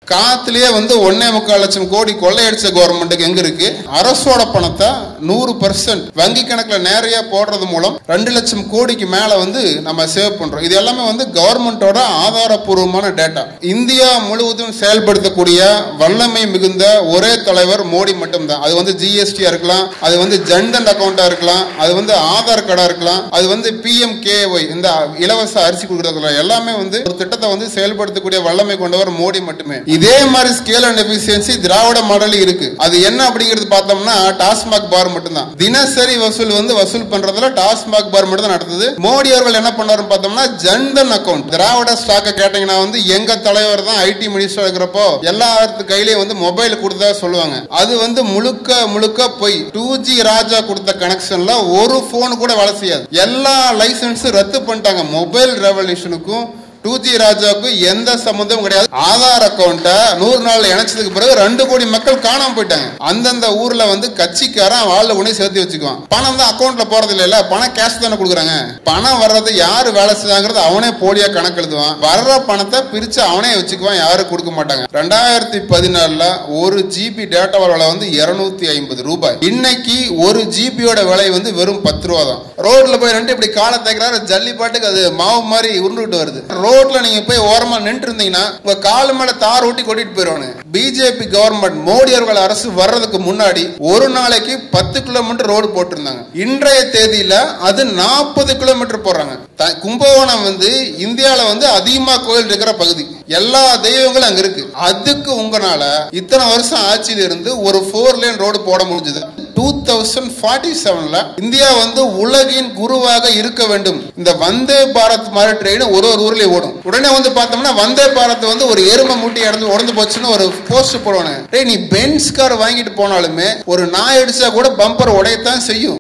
காத்துலயே வந்து ஒன்னே முக்கால் லட்சம் கோடி கொள்ளையடிச்ச கவர்மெண்ட்டுக்கு எங்க இருக்கு அரசோட பணத்தை நூறு பர்சன்ட் வங்கி கணக்குல நேரையா போடுறது மூலம் ரெண்டு லட்சம் கோடிக்கு மேல வந்து நம்ம சேவ் பண்றோம் இது எல்லாமே வந்து கவர்மெண்டோட ஆதாரப்பூர்வமான டேட்டா இந்தியா முழுவதும் செயல்படுத்தக்கூடிய வல்லமை மிகுந்த ஒரே தலைவர் மோடி மட்டும்தான் அது வந்து ஜிஎஸ்டியா இருக்கலாம் அது வந்து ஜன்தன் அக்கௌண்டா இருக்கலாம் அது வந்து ஆதார் கார்டா இருக்கலாம் அது வந்து பிஎம் கேஒய் இந்த இலவச அரிசி கொடுக்கறதுல எல்லாமே வந்து ஒரு திட்டத்தை வந்து செயல்படுத்தக்கூடிய வல்லமை கொண்டவர் மோடி மட்டுமே இதே மாதிரி scale and efficiency Dravida model இருக்கு அது என்ன அப்படிங்கிறது பார்த்தோம்னா டாஸ்மாக் பார் மட்டும்தான் தினசரி வசூல் வந்து வசூல் பண்றதுல டாஸ்மாக் பார் மட்டும் தான் நடத்துது மோடி அவர்கள் என்ன பண்ணாருன்னு பார்த்தோம்னா ஜன்தன் அக்கௌண்ட் திராவிட ஸ்டாக்க கேட்டீங்கன்னா வந்து எங்க தலைவர் தான் ஐடி மினிஸ்டர் இருக்கிறப்போ எல்லாத்து கையிலயும் வந்து மொபைல் கொடுத்தா சொல்லுவாங்க அது வந்து முழுக்க முழுக்க போய் டூ ஜி ராஜா கொடுத்த கனெக்ஷன்ல ஒரு போன் கூட வேலை செய்யாது எல்லா லைசன்ஸும் ரத்து பண்ணிட்டாங்க மொபைல் ரெவல்யூஷனுக்கும் டூ ஜி ராஜாவுக்கும் எந்த சம்மந்தமும் கிடையாது ஆதார் அக்கௌண்ட்டை நூறு நாள் இணைச்சதுக்கு பிறகு ரெண்டு கோடி மக்கள் காணாம போயிட்டாங்க அந்தந்த ஊர்ல வந்து கட்சிக்காரன் வாழ்ல உடனே சேர்த்து வச்சுக்குவான் பணம் தான் அக்கௌண்ட்ல போறது இல்ல பணம் கேஷ் தானே கொடுக்குறாங்க பணம் வர்றது யாரு வேலை செஞ்சாங்கிறது அவனே போலியா கணக்கு எழுதுவான் வர்ற பணத்தை பிரிச்சு அவனே வச்சுக்குவான் யாரும் கொடுக்க மாட்டாங்க ரெண்டாயிரத்தி பதினாலுல ஒரு ஜிபி டேட்டாவோட விலை வந்து இருநூத்தி ஐம்பது ரூபாய் இன்னைக்கு ஒரு ஜிபியோட விலை வந்து வெறும் பத்து ரூபா தான் ரோட்ல போய் ரெண்டு இப்படி காலை தேக்கிறாரு ஜல்லி பாட்டுக்கு அது மாவு மாதிரி உருண்டுட்டு வருது ரோட்ல நீங்க போய் ஓரமா நின்று இருந்தீங்கன்னா உங்க கால் மேல தார் ஊட்டி கொட்டிட்டு போயிருவானு பிஜேபி கவர்மெண்ட் மோடி அவர்கள் அரசு வர்றதுக்கு முன்னாடி ஒரு நாளைக்கு பத்து கிலோமீட்டர் ரோடு போட்டிருந்தாங்க இன்றைய தேதியில அது நாற்பது கிலோமீட்டர் போடுறாங்க த- கும்பகோணம் வந்து இந்தியால வந்து அதிகமா கோயில் இருக்கிற பகுதி எல்லா தெய்வங்களும் அங்க இருக்கு அதுக்கு உங்களால இத்தனை வருஷம் ஆட்சியில இருந்து ஒரு ஃபோர் லேன் ரோடு போட முடிஞ்சது டூ தௌசண்ட் ஃபார்ட்டி செவன்ல இந்தியா வந்து உலகின் குருவாக இருக்க வேண்டும் இந்த வந்தே பாரத் மாதிரி ட்ரெயின் ஒரு ஒரு ஊர்லயும் ஓடும் உடனே வந்து பார்த்தோம்னா வந்தே பாரத் வந்து ஒரு எருமை மூட்டி இறந்து உடந்து போச்சுன்னு ஒரு போஸ்ட் போடுவாங்க டேய் நீ பென்ஸ் கார் வாங்கிட்டு போனாலுமே ஒரு நாய் அடிச்சா கூட பம்பர் உடையத்தான் செய்யும்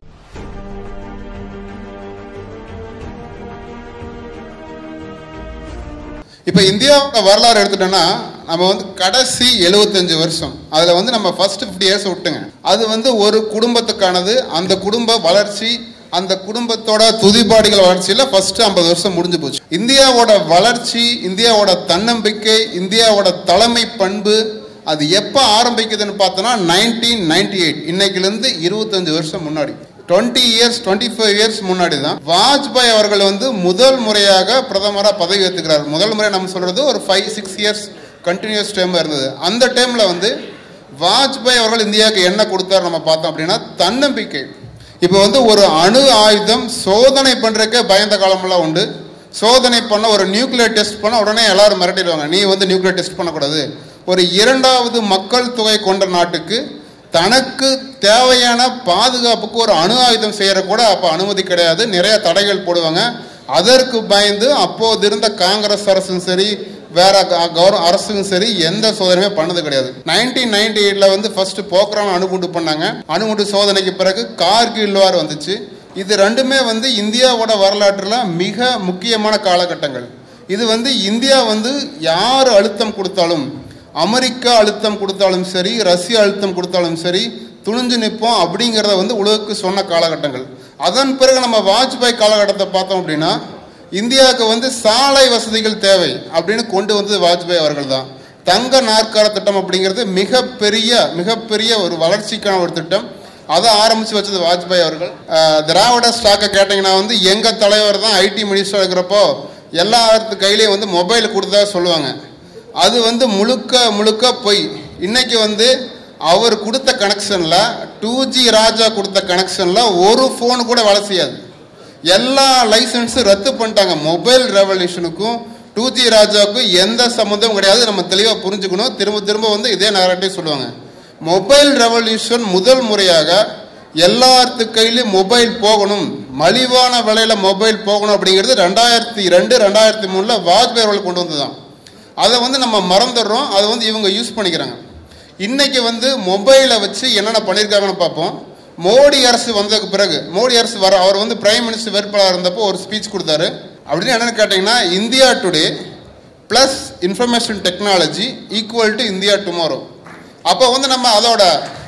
இப்போ இந்தியாவோட வரலாறு எடுத்துட்டோம்னா நம்ம வந்து கடைசி 75 வருஷம் அதில் வந்து நம்ம ஃபர்ஸ்ட் ஃபிஃப்டி இயர்ஸ் விட்டுங்க அது வந்து ஒரு குடும்பத்துக்கானது அந்த குடும்ப வளர்ச்சி அந்த குடும்பத்தோட துதிபாடிகள் வளர்ச்சியில் ஃபர்ஸ்ட் ஐம்பது வருஷம் முடிஞ்சு போச்சு இந்தியாவோட வளர்ச்சி இந்தியாவோட தன்னம்பிக்கை இந்தியாவோட தலைமை பண்பு அது எப்போ ஆரம்பிக்குதுன்னு பார்த்தோன்னா நைன்டீன் நைன்டி எயிட் இன்னைக்குலேருந்து இருபத்தஞ்சு வருஷம் முன்னாடி twenty years twenty five years முன்னாடி தான் வாஜ்பாய் அவர்கள் வந்து முதல் முறையாக பிரதமராக பதவி ஏற்றுக்கிறார் முதல் முறை நம்ம சொல்றது ஒரு five six years continuous time இருந்தது அந்த டைம்ல வந்து வாஜ்பாய் அவர்கள் இந்தியாவுக்கு என்ன கொடுத்தார் நம்ம பார்த்தோம் அப்படின்னா தன்னம்பிக்கை இப்போ வந்து ஒரு அணு ஆயுதம் சோதனை பண்றதுக்கே பயந்த காலமெல்லாம் உண்டு சோதனை பண்ண ஒரு நியூக்ளியர் டெஸ்ட் பண்ண உடனே எல்லாரும் மிரட்டிடுவாங்க நீ வந்து நியூக்ளியர் டெஸ்ட் பண்ணக்கூடாது ஒரு இரண்டாவது மக்கள் தொகை கொண்ட நாட்டுக்கு தனக்கு தேவையான பாதுகாப்புக்கு ஒரு அணு ஆயுதம் செய்யற கூட அப்ப அனுமதி கிடையாது நிறைய தடைகள் போடுவாங்க அதற்கு பயந்து அப்போது இருந்த காங்கிரஸ் அரசும் சரி வேற க- கௌர அரசும் சரி எந்த சோதனையுமே பண்ணது கிடையாது நைன்டீன் நைன்டி எயிட்ல வந்து ஃபர்ஸ்ட் போக்ரான் அணுகுண்டு பண்ணாங்க அணுகுண்டு சோதனைக்கு பிறகு கார்கில் வார் வந்துச்சு இது ரெண்டுமே வந்து இந்தியாவோட வரலாற்றுல மிக முக்கியமான காலகட்டங்கள் இது வந்து இந்தியா வந்து யார் அழுத்தம் கொடுத்தாலும் அமெரிக்கா அழுத்தம் கொடுத்தாலும் சரி ரஷ்யா அழுத்தம் கொடுத்தாலும் சரி துணிஞ்சு நிற்போம் அப்படிங்கிறத வந்து உலகுக்கு சொன்ன காலகட்டங்கள் அதன் பிறகு நம்ம வாஜ்பாய் காலகட்டத்தை பார்த்தோம் அப்படின்னா இந்தியாவுக்கு வந்து சாலை வசதிகள் தேவை அப்படின்னு கொண்டு வந்தது வாஜ்பாய் அவர்கள் தான் தங்க நாற்கால திட்டம் அப்படிங்கிறது மிகப்பெரிய மிகப்பெரிய ஒரு வளர்ச்சிக்கான ஒரு திட்டம் அதை ஆரம்பிச்சு வச்சது வாஜ்பாய் அவர்கள் அஹ், திராவிட ஸ்டாக்கை கேட்டிங்கன்னா வந்து எங்க தலைவர் தான் ஐடி மினிஸ்டர் இருக்கிறப்போ எல்லாத்து கையிலையும் வந்து மொபைல் கொடுத்தா சொல்லுவாங்க அது வந்து முழுக்க முழுக்க பொய் இன்னைக்கு வந்து அவர் கொடுத்த கனெக்ஷன்ல டூ ஜி ராஜா கொடுத்த கனெக்ஷன்ல ஒரு ஃபோன் கூட வேலை செய்யாது எல்லா லைசன்ஸும் ரத்து பண்ணிட்டாங்க மொபைல் ரெவல்யூஷனுக்கும் டூ ஜி ராஜாவுக்கும் எந்த சம்மந்தமும் கிடையாது நம்ம தெளிவாக புரிஞ்சுக்கணும் திரும்ப திரும்ப வந்து இதே நேரட்டையும் சொல்லுவாங்க மொபைல் ரெவல்யூஷன் முதல் முறையாக எல்லாத்து கையிலையும் மொபைல் போகணும் மலிவான விலையில மொபைல் போகணும் அப்படிங்கிறது ரெண்டாயிரத்தி ரெண்டு ரெண்டாயிரத்தி மூணுல வாஜ்பாய் அவர்கள் கொண்டு வந்ததுதான் அதை வந்து நம்ம மறந்துடுறோம் அதை வந்து இவங்க யூஸ் பண்ணிக்கிறாங்க இன்னைக்கு வந்து மொபைலை வச்சு என்னென்ன பண்ணியிருக்காங்கன்னு பார்ப்போம் மோடி அரசு வந்ததுக்கு பிறகு மோடி அரசு வர அவர் வந்து பிரைம் மினிஸ்டர் வேட்பாளர் இருந்தப்போ ஒரு ஸ்பீச் கொடுத்தாரு அப்படின்னு என்னன்னு கேட்டிங்கன்னா India today plus information technology equal to India tomorrow அப்போ வந்து நம்ம அதோட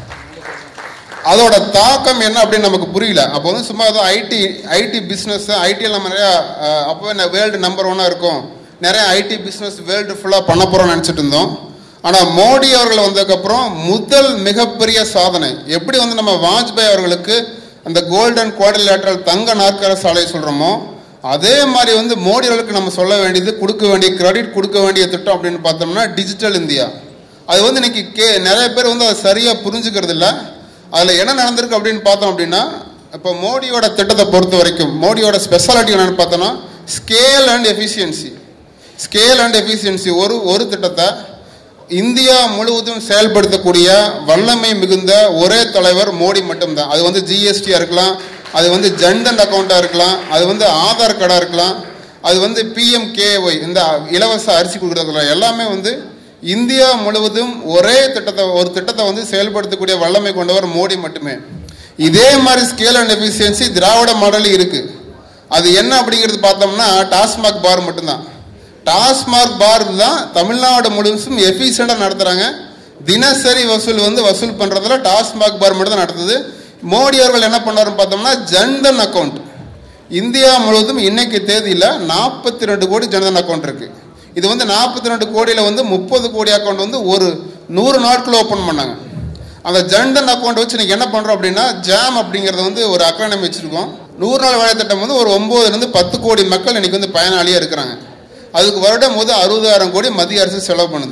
அதோட தாக்கம் என்ன அப்படின்னு நமக்கு புரியல அப்போ வந்து சும்மா ஏதோ ஐடி ஐடி பிஸ்னஸ் ஐடியில் நம்ம நிறையா அப்போ வேர்ல்டு நம்பர் ஒன்னாக இருக்கும் நிறைய ஐடி பிஸ்னஸ் வேர்ல்டு ஃபுல்லாக பண்ண போகிறோம்னு நினச்சிட்டு இருந்தோம் ஆனா மோடி அவர்கள் வந்ததுக்கப்புறம் முதல் மிகப்பெரிய சாதனை எப்படி வந்து நம்ம வாஜ்பாய் அவர்களுக்கு அந்த கோல்டன் குவாடிலேட்டரல் தங்க நாற்கர சாலை சொல்றோமோ அதே மாதிரி வந்து மோடி அவர்களுக்கு நம்ம சொல்ல வேண்டியது கொடுக்க வேண்டிய கிரெடிட் கொடுக்க வேண்டிய திட்டம் அப்படின்னு பார்த்தோம்னா டிஜிட்டல் இந்தியா அது வந்து இன்னைக்கு கே நிறைய பேர் வந்து அதை சரியா புரிஞ்சுக்கிறது இல்ல அதுல என்ன நடந்திருக்கு அப்படின்னு பார்த்தோம் அப்படின்னா இப்போ மோடியோட திட்டத்தை பொறுத்த வரைக்கும் மோடியோட ஸ்பெஷாலிட்டி என்னன்னு பார்த்தோம்னா scale and efficiency scale and efficiency ஒரு ஒரு திட்டத்தை இந்தியா முழுவதும் செயல்படுத்தக்கூடிய வல்லமை மிகுந்த ஒரே தலைவர் மோடி மட்டும்தான் அது வந்து ஜிஎஸ்டியாக இருக்கலாம் அது வந்து ஜன்தன் அக்கௌண்ட்டாக இருக்கலாம் அது வந்து ஆதார் கார்டாக இருக்கலாம் அது வந்து பிஎம்கேஒய் இந்த இலவச அரிசி கொடுக்குறதுல எல்லாமே வந்து இந்தியா முழுவதும் ஒரே திட்டத்தை ஒரு திட்டத்தை வந்து செயல்படுத்தக்கூடிய வல்லமை கொண்டவர் மோடி மட்டுமே இதே மாதிரி ஸ்கேல் அண்ட் எஃபிஷியன்சி திராவிட மாடலில் இருக்கு அது என்ன அப்படிங்கிறது பார்த்தோம்னா டாஸ்மாக் பார் மட்டும்தான் டாஸ்மாக் பார் தான் தமிழ்நாடு முழுசும் எஃபிஷியண்டாக நடத்துகிறாங்க தினசரி வசூல் வந்து வசூல் பண்ணுறதுல டாஸ்மாக் பார் மட்டும் தான் நடத்துது மோடி அவர்கள் என்ன பண்ணாருன்னு பார்த்தோம்னா ஜன்தன் அக்கௌண்ட் இந்தியா முழுவதும் இன்னைக்கு தேதியில் நாற்பத்தி ரெண்டு கோடி ஜன்தன் அக்கௌண்ட் இருக்கு இது வந்து நாற்பத்தி ரெண்டு கோடியில் வந்து முப்பது கோடி அக்கௌண்ட் வந்து ஒரு நூறு நாட்கள் ஓப்பன் பண்ணாங்க அந்த ஜன்தன் அக்கௌண்ட் வச்சு இன்னைக்கு என்ன பண்ணுறோம் அப்படின்னா ஜாம் அப்படிங்கிறது வந்து ஒரு அக்காடமி வச்சுருக்கோம் நூறு நாள் வேலை திட்டம் வந்து ஒரு ஒம்போதுலேருந்து பத்து கோடி மக்கள் இன்னைக்கு வந்து பயனாளியாக இருக்கிறாங்க அதுக்கு வருடம் போது அறுபதாயிரம் கோடி மத்திய அரசு செலவு பண்ணுது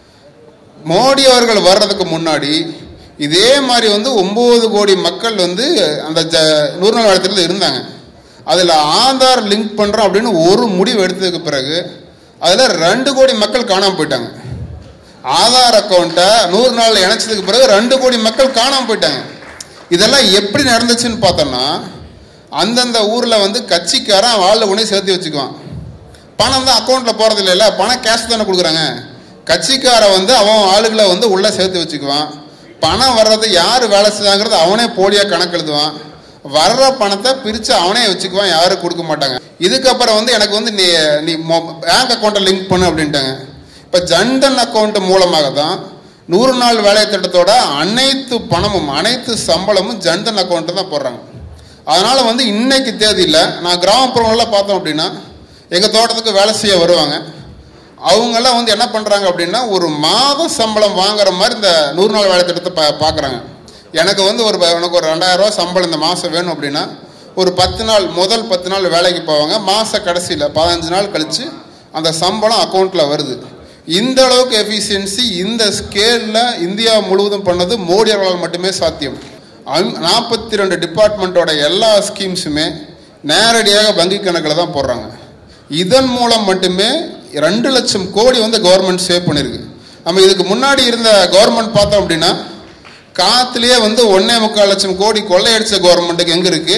மோடி அவர்கள் வர்றதுக்கு முன்னாடி இதே மாதிரி வந்து ஒம்பது கோடி மக்கள் வந்து அந்த ஜ நூறு நாள் வளத்தில் இருந்தாங்க அதில் ஆதார் லிங்க் பண்ணுறோம் அப்படின்னு ஒரு முடிவு எடுத்ததுக்கு பிறகு அதில் ரெண்டு கோடி மக்கள் காணாமல் போயிட்டாங்க ஆதார் அக்கௌண்ட்டை நூறு நாள் இணைச்சதுக்கு பிறகு ரெண்டு கோடி மக்கள் காணாமல் போயிட்டாங்க இதெல்லாம் எப்படி நடந்துச்சுன்னு பார்த்தோம்னா அந்தந்த ஊரில் வந்து கட்சிக்காரன் வாழ்ல கொண்டு போய் சேர்த்து வச்சுக்குவான் பணம் தான் அக்கௌண்ட்டில் போகிறது இல்லைல்ல பணம் கேஷ் தானே கொடுக்குறாங்க கட்சிக்கார வந்து அவன் ஆளுகளை வந்து உள்ளே சேர்த்து வச்சுக்குவான் பணம் வர்றது யார் வேலை செய்தாங்கிறது அவனே போலியாக கணக்கு எழுதுவான் வர்ற பணத்தை பிரித்து அவனே வச்சுக்குவான் யாரும் கொடுக்க மாட்டாங்க இதுக்கப்புறம் வந்து எனக்கு வந்து நீ நீ பேங்க் அக்கௌண்ட்டை லிங்க் பண்ணு அப்படின்ட்டாங்க இப்போ ஜன்தன் அக்கௌண்ட் மூலமாக தான் நூறு நாள் வேலை திட்டத்தோட அனைத்து பணமும் அனைத்து சம்பளமும் ஜன்தன் அக்கௌண்ட்டு தான் போடுறாங்க அதனால வந்து இன்னைக்கு தேதியில் நான் கிராமப்புறங்கள்லாம் பார்த்தோம் அப்படின்னா எங்கள் தோட்டத்துக்கு வேலை செய்ய வருவாங்க அவங்கெல்லாம் வந்து என்ன பண்ணுறாங்க அப்படின்னா ஒரு மாத சம்பளம் வாங்குற மாதிரி இந்த நூறு நாள் வேலை திட்டத்தை பா பார்க்குறாங்க எனக்கு வந்து ஒரு ப- எனக்கு ஒரு ரெண்டாயிரம் ரூபாய் சம்பளம் இந்த மாதம் வேணும் அப்படின்னா ஒரு பத்து நாள் முதல் பத்து நாள் வேலைக்கு போவாங்க மாத கடைசியில் பதினஞ்சு நாள் கழித்து அந்த சம்பளம் அக்கௌண்ட்டில் வருது இந்த அளவுக்கு எஃபிஷியன்சி இந்த ஸ்கேலில் இந்தியா முழுவதும் பண்ணது மோடி அவர்களால் மட்டுமே சாத்தியம் நாற்பத்தி ரெண்டு டிபார்ட்மெண்ட்டோட எல்லா ஸ்கீம்ஸுமே நேரடியாக வங்கி கணக்கில் தான் போடுறாங்க இதன் மூலம் மட்டுமே ரெண்டு லட்சம் கோடி வந்து கவர்மெண்ட் சேவ் பண்ணியிருக்கு நம்ம இதுக்கு முன்னாடி இருந்த கவர்மெண்ட் பார்த்தோம் அப்படின்னா காத்துலயே வந்து ஒன்னே முக்கால் லட்சம் கோடி கொள்ளையடிச்ச கவர்மெண்ட்டுக்கு எங்க இருக்கு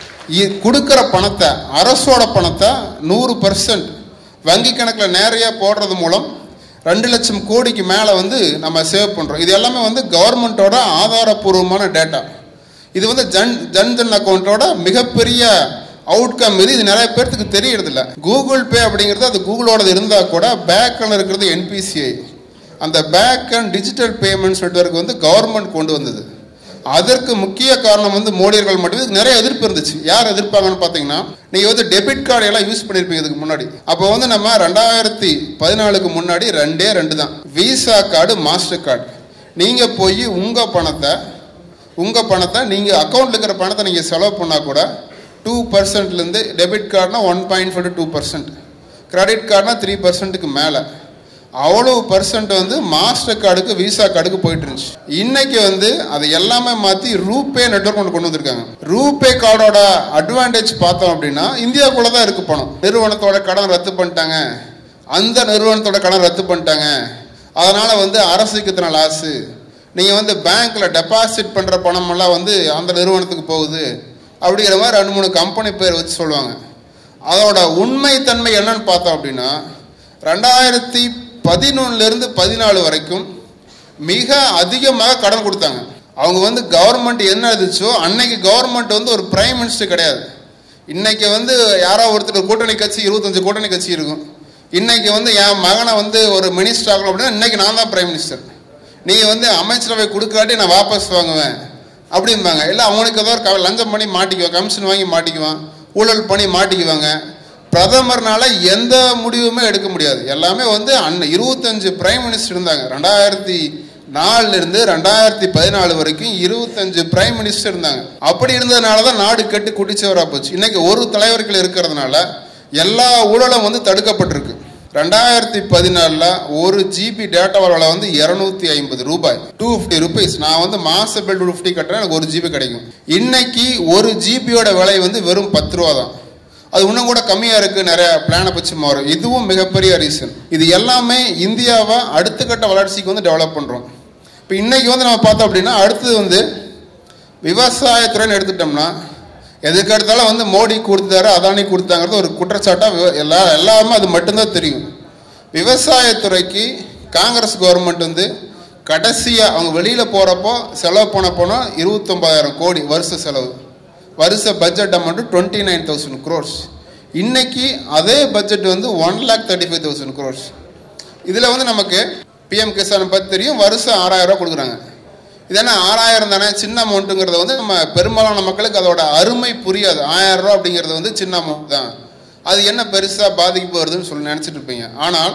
இ- கொடுக்கிற பணத்தை அரசோட பணத்தை நூறு பர்சன்ட் வங்கி கணக்கில் நேரையாக போடுறது மூலம் ரெண்டு லட்சம் கோடிக்கு மேலே வந்து நம்ம சேவ் பண்ணுறோம் இது எல்லாமே வந்து கவர்மெண்ட்டோட ஆதாரப்பூர்வமான டேட்டா இது வந்து ஜன் ஜன் ஜன் அக்கௌண்ட்டோட மிகப்பெரிய அவுட்கம் இது இது நிறைய பேர்த்துக்கு தெரியறதில்ல கூகுள் பே அப்படிங்கிறது அது கூகுளோடது இருந்தால் கூட பேக்கில் இருக்கிறது என்பிசிஐ அந்த back and digital payments network வந்து கவர்மெண்ட் கொண்டு வந்தது அதற்கு முக்கிய காரணம் வந்து மோடியர்கள் மட்டும் இதுக்கு நிறைய எதிர்ப்பு இருந்துச்சு யார் எதிர்ப்பாங்கன்னு பார்த்தீங்கன்னா நீங்கள் வந்து டெபிட் கார்டு எல்லாம் யூஸ் பண்ணியிருப்பீங்க இதுக்கு முன்னாடி அப்போ வந்து நம்ம ரெண்டாயிரத்தி பதினாலுக்கு முன்னாடி ரெண்டே ரெண்டு தான் விசா கார்டு மாஸ்டர் கார்டு நீங்கள் போய் உங்கள் பணத்தை உங்கள் பணத்தை நீங்கள் அக்கௌண்ட்டில் இருக்கிற பணத்தை நீங்கள் செலவு பண்ணால் கூட டூ பர்சன்ட்லேருந்து டெபிட் கார்டுனா one point five two percent credit கார்டுனா த்ரீ பர்சன்ட்டுக்கு மேலே அவ்வளவு பர்சன்ட் வந்து மாஸ்டர் கார்டுக்கு விசா கார்டுக்கு போயிட்டு இருந்துச்சு இன்னைக்கு வந்து அது எல்லாமே மாற்றி ரூபே நெட்வொர்க் ஒன்று கொண்டு வந்திருக்காங்க ரூபே கார்டோட அட்வான்டேஜ் பார்த்தோம் அப்படின்னா இந்தியாவுக்குள்ள தான் இருக்கு பணம் நிறுவனத்தோட கடன் ரத்து பண்ணிட்டாங்க அந்த நிறுவனத்தோட கடன் ரத்து பண்ணிட்டாங்க அதனால வந்து அரசுக்கு இத்தனை லாஸு நீங்கள் வந்து பேங்க்ல டெபாசிட் பண்ணுற பணமெல்லாம் வந்து அந்த நிறுவனத்துக்கு போகுது அப்படிங்கிற மாதிரி ரெண்டு மூணு கம்பெனி பேர் வச்சு சொல்லுவாங்க அதோட உண்மைத்தன்மை என்னன்னு பார்த்தோம் அப்படின்னா ரெண்டாயிரத்தி பதினொன்னுலேருந்து பதினாலு வரைக்கும் மிக அதிகமாக கடன் கொடுத்தாங்க அவங்க வந்து கவர்மெண்ட் என்ன எழுதிச்சோ அன்னைக்கு கவர்மெண்ட் வந்து ஒரு பிரைம் மினிஸ்டர் கிடையாது இன்னைக்கு வந்து யாரோ ஒருத்தர் கூட்டணி கட்சி இருபத்தஞ்சு கூட்டணி கட்சி இருக்கும் இன்னைக்கு வந்து என் மகனை வந்து ஒரு மினிஸ்டர் ஆகணும் அப்படின்னா இன்னைக்கு நான் தான் பிரைம் மினிஸ்டர் நீ வந்து அமைச்சரவை கொடுக்காட்டி நான் வாபஸ் வாங்குவேன் அப்படிம்பாங்க இல்லை அவனுக்கு ஏதோ ஒரு க- லஞ்சம் பண்ணி மாட்டிக்குவான் கமிஷன் வாங்கி மாட்டிக்குவான் ஊழல் பண்ணி மாட்டிக்குவாங்க பிரதமர்னால எந்த முடிவுமே எடுக்க முடியாது எல்லாமே வந்து அண்ணன் இருபத்தஞ்சு பிரைம் மினிஸ்டர் இருந்தாங்க ரெண்டாயிரத்தி நாலுல இருந்து ரெண்டாயிரத்தி பதினாலு வரைக்கும் இருபத்தஞ்சு பிரைம் மினிஸ்டர் இருந்தாங்க அப்படி இருந்ததுனால தான் நாடு கெட்டு குடிச்சவரா போச்சு இன்னைக்கு ஒரு தலைவர்கள் இருக்கிறதுனால எல்லா ஊழலும் வந்து தடுக்கப்பட்டிருக்கு ரெண்டாயிரத்தி பதினாலில் ஒரு ஜிபி டேட்டா விலை வந்து இரநூத்தி ஐம்பது ரூபாய் டூ ஃபிஃப்டி ருபீஸ் நான் வந்து மாச பில் டூ ஃபிஃப்டி கட்டுறேன் எனக்கு ஒரு ஜிபி கிடைக்கும் இன்னைக்கு ஒரு ஜிபியோட விலை வந்து வெறும் பத்து ரூபா தான் அது இன்னும் கூட கம்மியாக இருக்குது நிறைய பிளானை பற்றி மாறும் இதுவும் மிகப்பெரிய ரீசன் இது எல்லாமே இந்தியாவை அடுத்த கட்ட வளர்ச்சிக்கு வந்து டெவலப் பண்ணுறோம் இப்போ இன்னைக்கு வந்து நம்ம பார்த்தோம் அப்படின்னா அடுத்தது வந்து விவசாயத்துறைன்னு எடுத்துட்டோம்னா எதுக்கு எடுத்தாலும் வந்து மோடி கொடுத்தாரு அதானி கொடுத்தாங்கிறது ஒரு குற்றச்சாட்டாக எல்லா எல்லாமே அது மட்டும்தான் தெரியும் விவசாயத்துறைக்கு காங்கிரஸ் கவர்மெண்ட் வந்து கடைசியாக அவங்க வெளியில் போகிறப்போ செலவு பண்ண போனால் இருபத்தொம்பதாயிரம் கோடி வருஷ செலவு வருஷ budget amount twenty nine thousand crores இன்னைக்கு அதே பட்ஜெட் வந்து one lakh thirty five thousand crores இதில் வந்து நமக்கு பிஎம் கிசான் பற்றி தெரியும் வருஷம் ஆறாயிரம் ரூபா கொடுக்குறாங்க இது என்ன ஆறாயிரம் தானே சின்ன அமௌண்ட்டுங்கிறத வந்து நம்ம பெரும்பாலான மக்களுக்கு அதோட அருமை புரியாது ஆயிரம் ரூபா அப்படிங்கிறது வந்து சின்ன அமௌண்ட் தான் அது என்ன பெருசாக பாதிப்பு வருதுன்னு சொல்லி நினச்சிட்டு இருப்பீங்க ஆனால்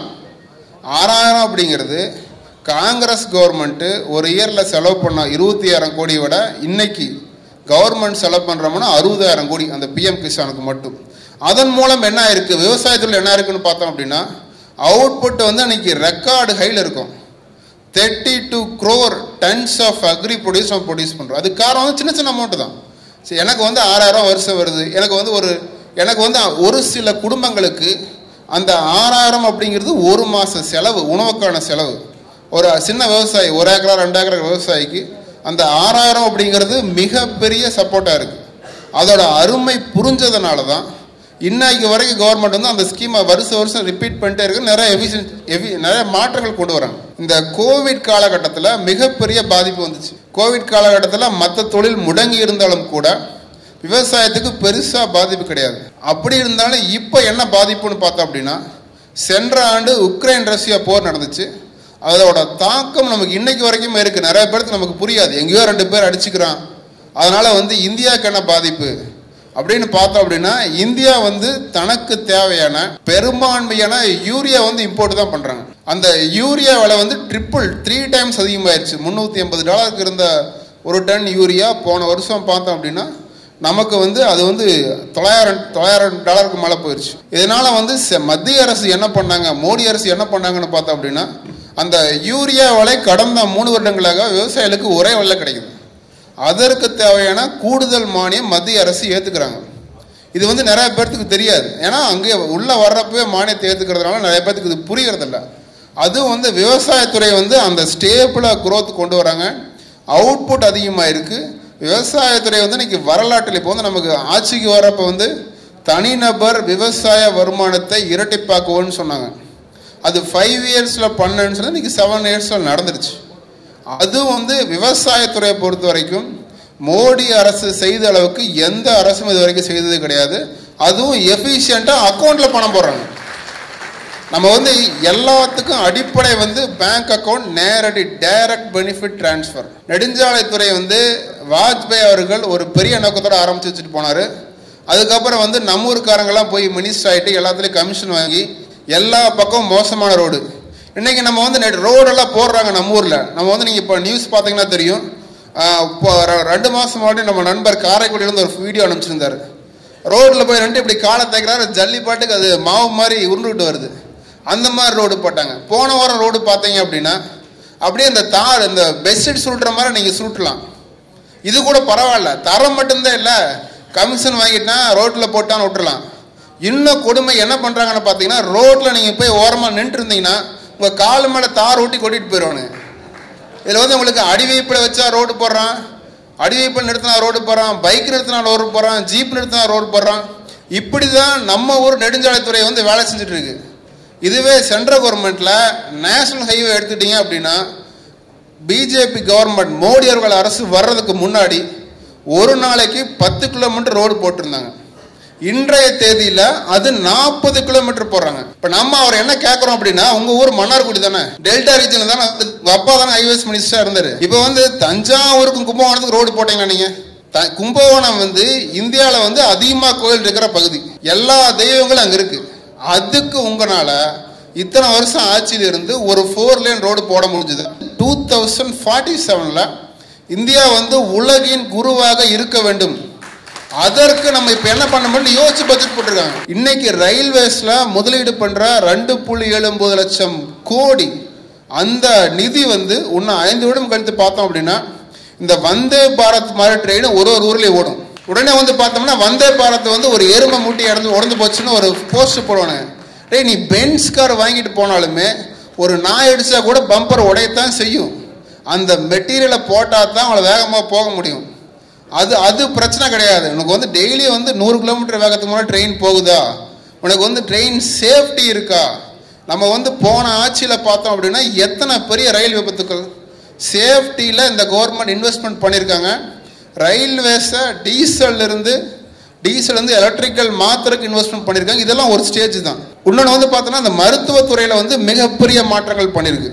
ஆறாயிரம் அப்படிங்கிறது காங்கிரஸ் கவர்மெண்ட்டு ஒரு இயரில் செலவு பண்ண இருபத்தி ஆயிரம் கோடியை விட இன்னைக்கு கவர்மெண்ட் செலவு பண்ணுறோம்னா அறுபதாயிரம் கோடி அந்த பிஎம் கிசானுக்கு மட்டும் அதன் மூலம் என்ன இருக்குது விவசாயத்தில் என்ன இருக்குன்னு பார்த்தோம் அப்படின்னா அவுட்புட் வந்து அன்னைக்கு ரெக்கார்டு ஹையில் இருக்கும் thirty two crore tons of agri produce நம்ம ப்ரொடியூஸ் பண்ணுறோம் அதுக்கு காரணம் வந்து சின்ன சின்ன அமௌண்ட்டு தான் சரி எனக்கு வந்து ஆறாயிரம் வருஷம் வருது எனக்கு வந்து ஒரு எனக்கு வந்து ஒரு சில குடும்பங்களுக்கு அந்த ஆறாயிரம் அப்படிங்கிறது ஒரு மாத செலவு உணவுக்கான செலவு ஒரு சின்ன விவசாயி ஒரு ஏக்கரா ரெண்டு ஏக்கரா விவசாயிக்கு அந்த ஆறாயிரம் அப்படிங்கிறது மிகப்பெரிய சப்போர்ட்டாக இருக்குது அதோட அருமை புரிஞ்சதுனால தான் இன்னைக்கு வரைக்கும் கவர்மெண்ட் வந்து அந்த ஸ்கீமை வருஷம் வருஷம் ரிப்பீட் பண்ணிட்டே இருக்கு நிறைய எஃபிஷியன்ட் எவி நிறைய மாற்றங்கள் கொண்டு வராங்க இந்த கோவிட் காலகட்டத்தில் மிகப்பெரிய பாதிப்பு வந்துச்சு கோவிட் காலகட்டத்தில் மற்ற தொழில் முடங்கி இருந்தாலும் கூட விவசாயத்துக்கு பெருசாக பாதிப்பு கிடையாது அப்படி இருந்தாலும் இப்போ என்ன பாதிப்புன்னு பார்த்தோம் அப்படின்னா சென்ற ஆண்டு உக்ரைன் ரஷ்யா போர் நடந்துச்சு அதோட தாக்கம் நமக்கு இன்னைக்கு வரைக்கும் இருக்கு நிறைய பேருக்கு நமக்கு புரியாது எங்கேயோ ரெண்டு பேர் அடிச்சுக்கிறான் அதனால வந்து இந்தியாவுக்கு என்ன பாதிப்பு அப்படின்னு பார்த்தோம் அப்படின்னா இந்தியா வந்து தனக்கு தேவையான பெரும்பான்மையான யூரியா வந்து இம்போர்ட் தான் பண்றாங்க அந்த யூரியா விலை வந்து ட்ரிபிள் த்ரீ டைம்ஸ் அதிகமாயிருச்சு முந்நூற்றி எண்பது டாலருக்கு இருந்த ஒரு டன் யூரியா போன வருஷம் பார்த்தோம் அப்படின்னா நமக்கு வந்து அது வந்து தொள்ளாயிரம் தொள்ளாயிரம் டாலருக்கு மேலே போயிடுச்சு இதனால வந்து செ- மத்திய அரசு என்ன பண்ணாங்க மோடி அரசு என்ன பண்ணாங்கன்னு பார்த்தோம் அப்படின்னா அந்த யூரியா விலை கடந்த மூணு வருடங்களாக விவசாயிகளுக்கு ஒரே விலை கிடைக்குது அதற்கு தேவையான கூடுதல் மானியம் மத்திய அரசு ஏற்றுக்கிறாங்க இது வந்து நிறைய பேர்த்துக்கு தெரியாது ஏன்னா அங்கே உள்ள வர்றப்பவே மானியத்தை ஏற்றுக்கிறதுனால நிறைய பேர்த்துக்கு இது புரியறதில்ல அதுவும் வந்து விவசாயத்துறை வந்து அந்த ஸ்டேபிளாக growth கொண்டு வராங்க அவுட்புட் அதிகமாக இருக்கு விவசாயத்துறை வந்து இன்னைக்கு வரலாற்றில் இப்போ வந்து நமக்கு ஆட்சிக்கு வரப்போ வந்து தனிநபர் விவசாய வருமானத்தை இரட்டிப்பாக்குவோன்னு சொன்னாங்க அது ஃபைவ் இயர்ஸில் பண்ணேன்னு சொல்லி இன்னைக்கு செவன் இயர்ஸில் நடந்துருச்சு அது வந்து விவசாயத்துறையை பொறுத்த வரைக்கும் மோடி அரசு செய்த அளவுக்கு எந்த அரசும் இது வரைக்கும் செய்தது கிடையாது அதுவும் எஃபிஷியண்ட்டாக அக்கௌண்ட்டில் பணம் போடுறாங்க நம்ம வந்து எல்லாத்துக்கும் அடிப்படை வந்து பேங்க் அக்கவுண்ட் நேரடி டைரக்ட் பெனிஃபிட் டிரான்ஸ்ஃபர் நெடுஞ்சாலைத்துறை வந்து வாஜ்பாய் அவர்கள் ஒரு பெரிய நோக்கத்தோட ஆரம்பிச்சு வச்சுட்டு போனார் அதுக்கப்புறம் வந்து நம்ம ஊருக்காரங்கெல்லாம் போய் மினிஸ்டர் ஆகிட்டு எல்லாத்துலேயும் கமிஷன் வாங்கி எல்லா பக்கமும் மோசமான ரோடு இன்னைக்கு நம்ம வந்து நெட் ரோடெல்லாம் போடுறாங்க நம்ம ஊரில் நம்ம வந்து நீங்கள் இப்போ நியூஸ் பார்த்தீங்கன்னா தெரியும் ஆஹ் இப்போ ரெ- ரெண்டு மாதம் முன்னாடி நம்ம நண்பர் காரைக்குடியிலேருந்து ஒரு வீடியோ அனுப்பிச்சிருந்தாரு ரோட்டில் போய் ரெண்டு இப்படி காலை தேய்க்கிறாரு ஜல்லி பாட்டுக்கு அது மாவு மாதிரி உருண்டுகிட்டு வருது அந்த மாதிரி ரோடு போட்டாங்க போன வாரம் ரோடு பார்த்தீங்க அப்படின்னா அப்படியே இந்த தார் இந்த பெட்ஷீட் சுருட்டுற மாதிரி நீங்கள் சுருட்டலாம் இது கூட பரவாயில்ல தரம் மட்டும்தான் இல்லை கமிஷன் வாங்கிட்டா ரோட்டில் போட்டான்னு விட்டுறலாம் இன்னும் கொடுமை என்ன பண்ணுறாங்கன்னு பார்த்தீங்கன்னா ரோட்டில் நீங்கள் போய் ஓரமாக நின்று இருந்தீங்கன்னா உங்கள் கால் மேலே தார் ஊட்டி கொட்டிட்டு போயிடுவானுங்க இதில் வந்து உங்களுக்கு அடிவைப்பில் வச்சா ரோடு போடுறான் அடிவைப்பில் நிறுத்தினா ரோடு போடுறான் பைக் நிறுத்தினா ரோடு போடுறான் ஜீப் நிறுத்தினா ரோடு போடுறான் இப்படி தான் நம்ம ஊர் நெடுஞ்சாலைத்துறை வந்து வேலை செஞ்சுட்டு இருக்கு இதுவே சென்ட்ரல் கவர்மெண்ட்டில் நேஷனல் ஹைவே எடுத்துட்டீங்க அப்படின்னா பிஜேபி கவர்மெண்ட் மோடி அவர்கள் அரசு வர்றதுக்கு முன்னாடி ஒரு நாளைக்கு பத்து கிலோமீட்டர் ரோடு போட்டிருந்தாங்க இன்றைய தேதியில அது நாற்பது கிலோமீட்டர் போடுறாங்க இப்ப நம்ம அவர் என்ன கேட்கறோம் அப்படின்னா உங்க ஊர் மன்னார்குடி தானே டெல்டா ரீஜன் தானே அது- உங்க அப்பா தானே ஹைவேஸ் மினிஸ்டரா இருந்தாரு இப்ப வந்து தஞ்சாவூருக்கும் கும்பகோணத்துக்கு ரோடு போட்டீங்களா நீங்க த- கும்பகோணம் வந்து இந்தியாவில் வந்து அதிகமாக கோயில் இருக்கிற பகுதி எல்லா தெய்வங்களும் அங்கே இருக்கு அதுக்கு உங்களால இத்தனை வருஷம் ஆட்சியில் இருந்து ஒரு ஃபோர் லேன் ரோடு போட முடிஞ்சது டூ தௌசண்ட் ஃபார்ட்டி செவனில் இந்தியா வந்து உலகின் குருவாக இருக்க வேண்டும் அதற்கு நம்ம இப்போ என்ன பண்ண முடியும் யோசிச்சு பட்ஜெட் போட்டிருக்காங்க இன்னைக்கு ரயில்வேஸ்ல முதலீடு பண்ற ரெண்டு புள்ளி ஏழு ஒன்பது லட்சம் கோடி அந்த நிதி வந்து இன்னும் ஐந்து வருடம் கழித்து பார்த்தோம் அப்படின்னா இந்த வந்தே பாரத் மாதிரி ட்ரெயின் ஒரு ஒரு ஊர்லயும் ஓடும் உடனே வந்து பார்த்தோம்னா வந்தே பாரத் வந்து ஒரு எருமை மூட்டி இறந்து உடந்து போச்சுன்னு ஒரு போஸ்ட் போடுவானு டேய் நீ பென்ஸ் கார் வாங்கிட்டு போனாலுமே ஒரு நாய் அடிச்சா கூட பம்பர் உடையத்தான் செய்யும் அந்த மெட்டீரியலை போட்டால் தான் அவங்கள வேகமாக போக முடியும் அது அது பிரச்சனை கிடையாது உனக்கு வந்து டெய்லி வந்து நூறு கிலோமீட்டர் வேகத்துக்கு முன்னாடி ட்ரெயின் போகுதா உனக்கு வந்து ட்ரெயின் சேஃப்டி இருக்கா நம்ம வந்து போன ஆட்சியில் பார்த்தோம் அப்படின்னா எத்தனை பெரிய ரயில் விபத்துக்கள் சேஃப்டியில் இந்த கவர்மெண்ட் இன்வெஸ்ட்மெண்ட் பண்ணியிருக்காங்க ரயில்வேஸை டீசல்ல இருந்து டீசல் வந்து எலக்ட்ரிக்கல் மாத்திரக்கு இன்வெஸ்ட்மெண்ட் பண்ணியிருக்காங்க இதெல்லாம் ஒரு ஸ்டேஜ் தான் இன்னொன்று வந்து பார்த்தோன்னா இந்த மருத்துவத்துறையில் வந்து மிகப்பெரிய மாற்றங்கள் பண்ணியிருக்கு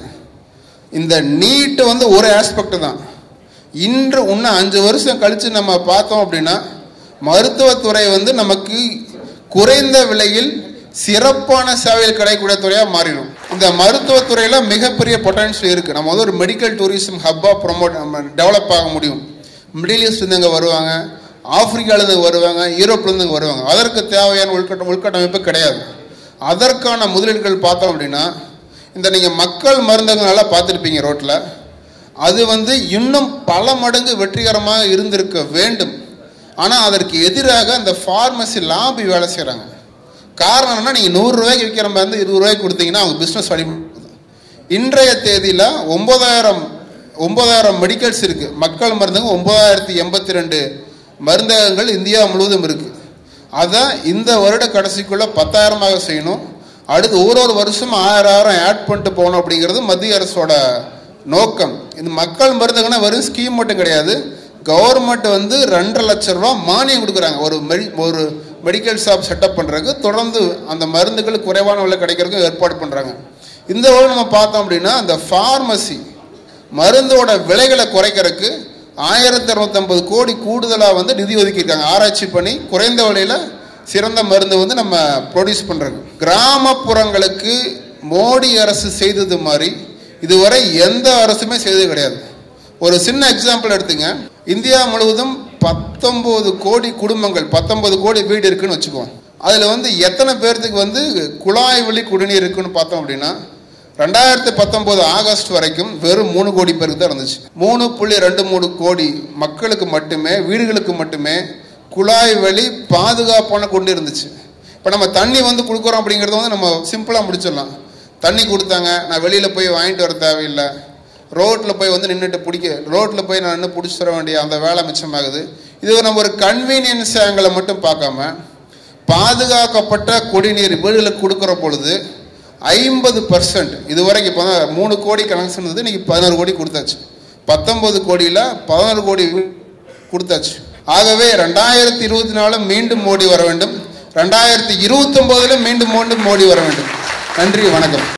இந்த நீட்டு வந்து ஒரு ஆஸ்பெக்ட் தான் இன்று இன்னும் அஞ்சு வருஷம் கழித்து நம்ம பார்த்தோம் அப்படின்னா மருத்துவத்துறை வந்து நமக்கு குறைந்த விலையில் சிறப்பான சேவைகள் கிடைக்கக்கூடிய துறையாக மாறிடும் இந்த மருத்துவத்துறையில் மிகப்பெரிய பொட்டன்ஷியல் இருக்குது நம்ம வந்து ஒரு மெடிக்கல் டூரிசம் ஹப்பாக ப்ரொமோட் நம்ம டெவலப் ஆக முடியும் மிடில் ஈஸ்ட்லேருந்து இங்கே வருவாங்க ஆப்பிரிக்காலேருந்து வருவாங்க யூரோப்லேருந்து இங்கே வருவாங்க அதற்கு தேவையான உள்கட்ட உள்கட்டமைப்பு கிடையாது அதற்கான முதலீடுகள் பார்த்தோம் அப்படின்னா இந்த நீங்கள் மக்கள் மருந்தகங்கள் நல்லா பார்த்துருப்பீங்க ரோட்டில் அது வந்து இன்னும் பல மடங்கு வெற்றிகரமாக இருந்திருக்க வேண்டும் ஆனால் அதற்கு எதிராக இந்த ஃபார்மசி லாபி வேலை செய்கிறாங்க காரணம் என்னன்னா நீங்கள் நூறுரூவாய்க்கு விற்கிற மருந்து இருபது ரூபாய்க்கு கொடுத்தீங்கன்னா அவங்க பிஸ்னஸ் வழி இன்றைய தேதியில் ஒன்பதாயிரம் ஒன்பதாயிரம் மெடிக்கல்ஸ் இருக்கு மக்கள் மருந்தகம் ஒன்பதாயிரத்தி எண்பத்தி ரெண்டு மருந்தகங்கள் இந்தியா முழுவதும் இருக்கு அதை இந்த வருட கடைசிக்குள்ள பத்தாயிரமாக செய்யணும் அடுத்து ஒரு ஒரு வருஷம் ஆயிரம் ஆயிரம் ஆட் பண்ணிட்டு போகணும் அப்படிங்கிறது மத்திய அரசோட நோக்கம் இந்த மக்கள் மருந்தகம்னா வெறும் ஸ்கீம் மட்டும் கிடையாது கவர்மெண்ட் வந்து ரெண்டரை லட்சம் ரூபா மானியம் கொடுக்குறாங்க ஒரு மெடி ஒரு மெடிக்கல் ஷாப் செட்டப் பண்ணுறதுக்கு தொடர்ந்து அந்த மருந்துகள் குறைவான விலை கிடைக்கிறதுக்கு ஏற்பாடு பண்ணுறாங்க இந்த வருடம் நம்ம பார்த்தோம் அப்படின்னா அந்த ஃபார்மசி மருந்தோட விலைகளை குறைக்கிறதுக்கு ஆயிரத்தி அறுநூத்தம்பது கோடி கூடுதலாக வந்து நிதி ஒதுக்கியிருக்காங்க ஆராய்ச்சி பண்ணி குறைந்த விலையில் சிறந்த மருந்து வந்து நம்ம ப்ரொடியூஸ் பண்ணுறோங்க கிராமப்புறங்களுக்கு மோடி அரசு செய்தது மாதிரி இதுவரை எந்த அரசுமே செய்தது கிடையாது ஒரு சின்ன எக்ஸாம்பிள் எடுத்துங்க இந்தியா முழுவதும் பத்தொன்பது கோடி குடும்பங்கள் பத்தொன்பது கோடி வீடு இருக்குன்னு வச்சுக்குவோம் அதில் வந்து எத்தனை பேர்த்துக்கு வந்து குழாய் வழி குடிநீர் இருக்குன்னு பார்த்தோம் அப்படின்னா ரெண்டாயிரத்தி பத்தொன்பது ஆகஸ்ட் வரைக்கும் வெறும் மூணு கோடி பேருக்கு தான் இருந்துச்சு மூணு புள்ளி ரெண்டு மூணு கோடி மக்களுக்கு மட்டுமே வீடுகளுக்கு மட்டுமே குழாய் வழி பாதுகாப்பான கொண்டு இருந்துச்சு இப்போ நம்ம தண்ணி வந்து கொடுக்குறோம் அப்படிங்கிறத வந்து நம்ம சிம்பிளாக முடிச்சிடலாம் தண்ணி கொடுத்தாங்க நான் வெளியில் போய் வாங்கிட்டு வர தேவையில்லை ரோட்டில் போய் வந்து நின்றுட்டு பிடிக்க ரோட்டில் போய் நான் நின்று பிடிச்சி தர வேண்டிய அந்த வேலை மிச்சமாகுது இது நம்ம ஒரு கன்வீனியன்ஸ் ஆங்கிளை மட்டும் பார்க்காம பாதுகாக்கப்பட்ட குடிநீர் வீடுகளுக்கு கொடுக்குற பொழுது ஐம்பது பர்சன்ட் இதுவரைக்கும் இப்போ தான் மூணு கோடி கனெக்ஷன் இருந்தது இன்னைக்கு பதினோரு கோடி கொடுத்தாச்சு பத்தொன்பது கோடியில் பதினோரு கோடி வீ- கொடுத்தாச்சு ஆகவே ரெண்டாயிரத்தி இருபத்தி நாலு மீண்டும் மோடி வர வேண்டும் ரெண்டாயிரத்தி இருபத்தொம்போதில் மீண்டும் மீண்டும் மோடி வர வேண்டும் நன்றி வணக்கம்